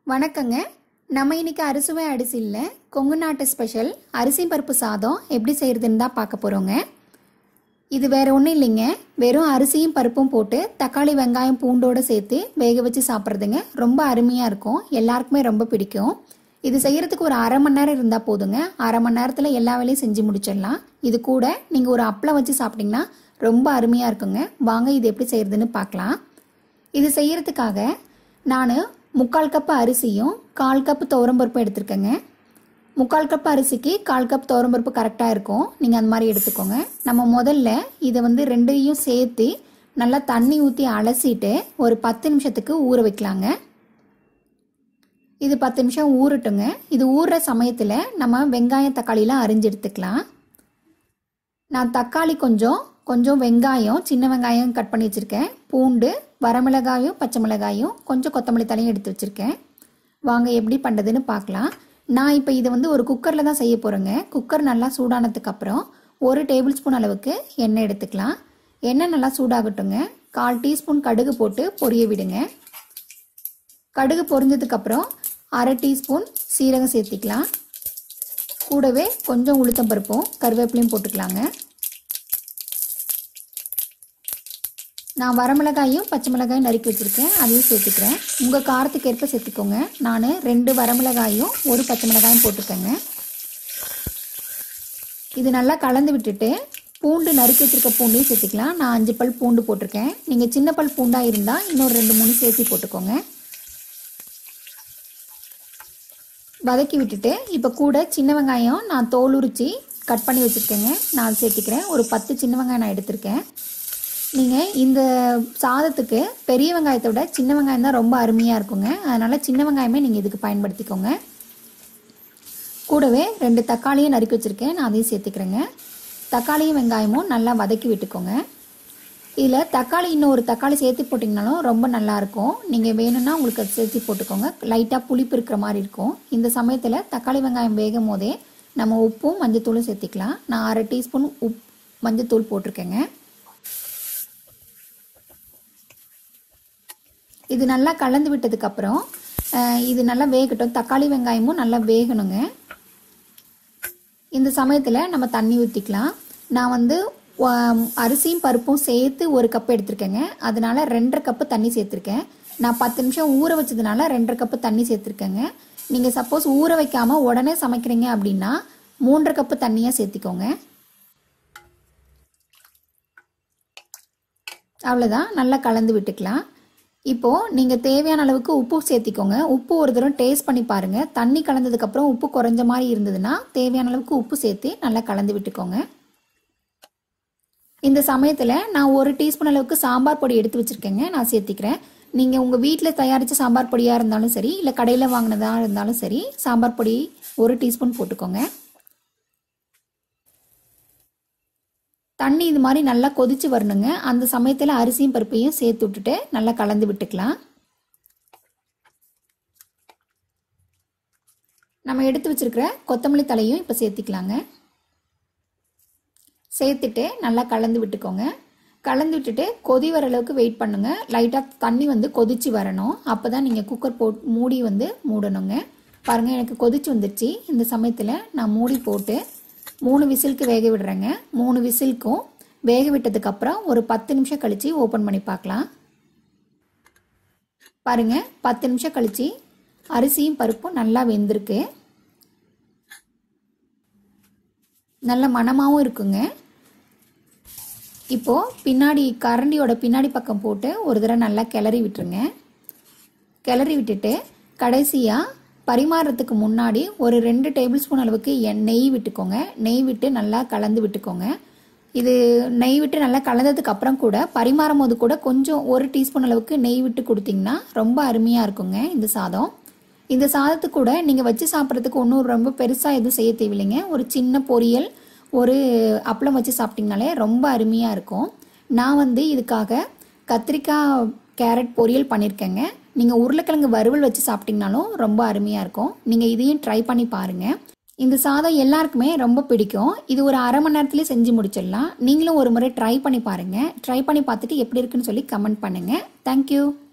வணக்கங்க நம்ம இன்னைக்கு அரிசுவை அரிசியில் கொங்கு நாட்டு ஸ்பெஷல் அரிசி பருப்பு சாதம் எப்படி செய்யறதுன்னு தான் பார்க்க போகிறோங்க இது வேற ஒன்றும் இல்லைங்க வெறும் அரிசியும் பருப்பும் போட்டு தக்காளி வெங்காயம் பூண்டோட சேர்த்து வேக வச்சு சாப்பிட்றதுங்க ரொம்ப அருமையாக இருக்கும் எல்லாருக்குமே ரொம்ப பிடிக்கும் இது செய்யறதுக்கு ஒரு அரை மணி நேரம் இருந்தால் போதுங்க அரை மணி நேரத்தில் எல்லா வேலையும் செஞ்சு முடிச்சிடலாம் இது கூட நீங்கள் ஒரு அப்பளம் வச்சு சாப்பிட்டீங்கன்னா ரொம்ப அருமையாக இருக்குங்க வாங்க இது எப்படி செய்யறதுன்னு பார்க்கலாம் இது செய்யறதுக்காக நான் முக்கால் கப் அரிசியும் கால் கப் துவரம்பருப்பும் எடுத்திருக்கேங்க முக்கால் கப் அரிசிக்கு கால் கப் துவரம்பருப்பு கரெக்டாக இருக்கும் நீங்கள் அந்த மாதிரி எடுத்துக்கோங்க நம்ம முதல்ல இதை வந்து ரெண்டையும் சேர்த்து நல்லா தண்ணி ஊற்றி அலசிட்டு ஒரு பத்து நிமிஷத்துக்கு ஊற வைக்கலாங்க இது பத்து நிமிஷம் ஊறட்டுங்க இது ஊறுற சமயத்தில் நம்ம வெங்காயம் தக்காளிலாம் அரிஞ்சு எடுத்துக்கலாம் நான் தக்காளி கொஞ்சம் கொஞ்சம் வெங்காயம் சின்ன வெங்காயம் கட் பண்ணி வச்சுருக்கேன் பூண்டு வரமிளகாயும் பச்சை மிளகாயும் கொஞ்சம் கொத்தமல்லி தலையும் எடுத்து வச்சுருக்கேன் வாங்க எப்படி பண்ணுறதுன்னு பார்க்கலாம் நான் இப்போ இதை வந்து ஒரு குக்கரில் தான் செய்ய போகிறேங்க குக்கர் நல்லா சூடானதுக்கு அப்புறம் ஒரு டேபிள் ஸ்பூன் அளவுக்கு எண்ணெய் எடுத்துக்கலாம் எண்ணெய் நல்லா சூடாகட்டுங்க கால் டீஸ்பூன் கடுகு போட்டு பொரிய விடுங்க கடுகு பொரிஞ்சதுக்கப்புறம் அரை டீஸ்பூன் சீரகம் சேர்த்திக்கலாம் கூடவே கொஞ்சம் உளுத்தம் பருப்பும் கருவேப்பிலையும் போட்டுக்கலாங்க நான் வரமிளகாயும் பச்சை மிளகாயும் நறுக்கி வச்சுருக்கேன் அதையும் சேர்த்துக்கிறேன் உங்கள் காரத்துக்கு ஏற்ப சேர்த்துக்கோங்க நான் ரெண்டு வரமிளகாயும் ஒரு பச்சை மிளகாயும் போட்டுக்கோங்க இது நல்லா கலந்து விட்டுட்டு பூண்டு நறுக்கி வச்சிருக்க பூண்டையும் சேர்த்துக்கலாம் நான் அஞ்சு பல் பூண்டு போட்டிருக்கேன் நீங்கள் சின்ன பல் பூண்டாக இருந்தால் இன்னொரு ரெண்டு மூணு சேர்த்து போட்டுக்கோங்க வதக்கி விட்டுட்டு இப்போ கூட சின்ன வெங்காயம் நான் தோல் உரித்து கட் பண்ணி வச்சுருக்கேங்க நான் சேர்த்திக்கிறேன் ஒரு பத்து சின்ன வெங்காயம் நான் எடுத்திருக்கேன் நீங்கள் இந்த சாதத்துக்கு பெரிய வெங்காயத்தை விட சின்ன வெங்காயம் தான் ரொம்ப அருமையாக இருக்குங்க அதனால் சின்ன வெங்காயமே நீங்கள் இதுக்கு பயன்படுத்திக்கோங்க கூடவே ரெண்டு தக்காளியும் நறுக்கி வச்சுருக்கேன் நான் அதையும் சேர்த்துக்கிறேங்க தக்காளியும் வெங்காயமும் நல்லா வதக்கி விட்டுக்கோங்க இதில் தக்காளி இன்னும் ஒரு தக்காளி சேர்த்து போட்டிங்கனாலும் ரொம்ப நல்லாயிருக்கும் நீங்கள் வேணும்னா உங்களுக்கு அது சேர்த்து போட்டுக்கோங்க லைட்டாக புளிப்பு இருக்கிற மாதிரி இருக்கும் இந்த சமயத்தில் தக்காளி வெங்காயம் வேகும் போதே நம்ம உப்பும் மஞ்சத்தூளும் சேர்த்திக்கலாம் நான் அரை டீஸ்பூன் உப் மஞ்சத்தூள் போட்டிருக்கேங்க இது நல்லா கலந்து விட்டதுக்கப்புறம் இது நல்லா வேகட்டும் தக்காளி வெங்காயமும் நல்லா வேகணுங்க இந்த சமயத்தில் நம்ம தண்ணி ஊற்றிக்கலாம் நான் வந்து அரிசியும் பருப்பும் சேர்த்து ஒரு கப் எடுத்திருக்கேங்க அதனால ரெண்டரை கப்பு தண்ணி சேர்த்துருக்கேன் நான் பத்து நிமிஷம் ஊற வச்சதுனால ரெண்டரை கப்பு தண்ணி சேர்த்துருக்கேங்க நீங்கள் சப்போஸ் ஊற வைக்காமல் உடனே சமைக்கிறீங்க அப்படின்னா மூன்றரை கப்பு தண்ணியாக சேர்த்திக்கோங்க அவ்வளோதான் நல்லா கலந்து விட்டுக்கலாம் இப்போது நீங்கள் தேவையான அளவுக்கு உப்பு சேர்த்திக்கோங்க உப்பு ஒரு தடவை டேஸ்ட் பண்ணி பாருங்கள் தண்ணி கலந்ததுக்கப்புறம் உப்பு குறைஞ்ச மாதிரி இருந்ததுன்னா தேவையான அளவுக்கு உப்பு சேர்த்து நல்லா கலந்து விட்டுக்கோங்க இந்த சமயத்தில் நான் ஒரு டீஸ்பூன் அளவுக்கு சாம்பார் பொடி எடுத்து வச்சுருக்கேங்க நான் சேர்த்திக்கிறேன் நீங்கள் உங்கள் வீட்டில் தயாரித்த சாம்பார் பொடியாக இருந்தாலும் சரி இல்லை கடையில் வாங்கினதாக இருந்தாலும் சரி சாம்பார் பொடி ஒரு டீஸ்பூன் போட்டுக்கோங்க தண்ணி இது மாதிரி நல்லா கொதிச்சு வரணுங்க அந்த சமயத்தில் அரிசியும் பருப்பையும் சேர்த்து விட்டுட்டு நல்லா கலந்து விட்டுக்கலாம் நம்ம எடுத்து வச்சிருக்கிற கொத்தமல்லி தலையும் இப்போ சேர்த்திக்கலாங்க சேர்த்துட்டு நல்லா கலந்து விட்டுக்கோங்க கலந்து விட்டுட்டு கொதி வர அளவுக்கு வெயிட் பண்ணுங்க லைட்டாக தண்ணி வந்து கொதிச்சு வரணும் அப்போ தான் நீங்கள் குக்கர் போட் மூடி வந்து மூடணுங்க பாருங்கள் எனக்கு கொதிச்சு வந்துடுச்சு இந்த சமயத்தில் நான் மூடி போட்டு மூணு விசிலுக்கு வேக விடுறேங்க மூணு விசிலுக்கும் வேக விட்டதுக்கப்புறம் ஒரு பத்து நிமிஷம் கழித்து ஓப்பன் பண்ணி பார்க்கலாம் பாருங்கள் பத்து நிமிஷம் கழித்து அரிசியும் பருப்பும் நல்லா வெந்திருக்கு நல்ல மணமாகவும் இருக்குங்க இப்போது பின்னாடி கரண்டியோட பின்னாடி பக்கம் போட்டு ஒரு தடவை நல்லா கிளறி விட்டுருங்க கிளறி விட்டுட்டு கடைசியாக பரிமாறுறதுக்கு முன்னாடி ஒரு ரெண்டு டேபிள் ஸ்பூன் அளவுக்கு நெய் விட்டுக்கோங்க நெய் விட்டு நல்லா கலந்து விட்டுக்கோங்க இது நெய் விட்டு நல்லா கலந்ததுக்கு அப்புறம் கூட பரிமாறும் போது கூட கொஞ்சம் ஒரு டீஸ்பூன் அளவுக்கு நெய் விட்டு கொடுத்தீங்கன்னா ரொம்ப அருமையாக இருக்குங்க இந்த சாதம் இந்த சாதத்து கூட நீங்கள் வச்சு சாப்பிட்றதுக்கு ஒன்றும் ரொம்ப பெருசாக எதுவும் செய்ய தேவையில்லைங்க ஒரு சின்ன பொரியல் ஒரு அப்பளம் வச்சு சாப்பிட்டிங்கனாலே ரொம்ப அருமையாக இருக்கும் நான் வந்து இதுக்காக கத்திரிக்காய் கேரட் பொரியல் பண்ணியிருக்கேங்க நீங்கள் உருளைக்கிழங்கு வறுவல் வச்சு சாப்பிட்டிங்கனாலும் ரொம்ப அருமையாக இருக்கும் நீங்கள் இதையும் ட்ரை பண்ணி பாருங்கள் இந்த சாதம் எல்லாருக்குமே ரொம்ப பிடிக்கும் இது ஒரு அரை மணி நேரத்துலேயே செஞ்சு முடிச்சிடலாம் நீங்களும் ஒரு முறை ட்ரை பண்ணி பாருங்கள் ட்ரை பண்ணி பார்த்துட்டு எப்படி இருக்குன்னு சொல்லி கமெண்ட் பண்ணுங்கள் தேங்க்யூ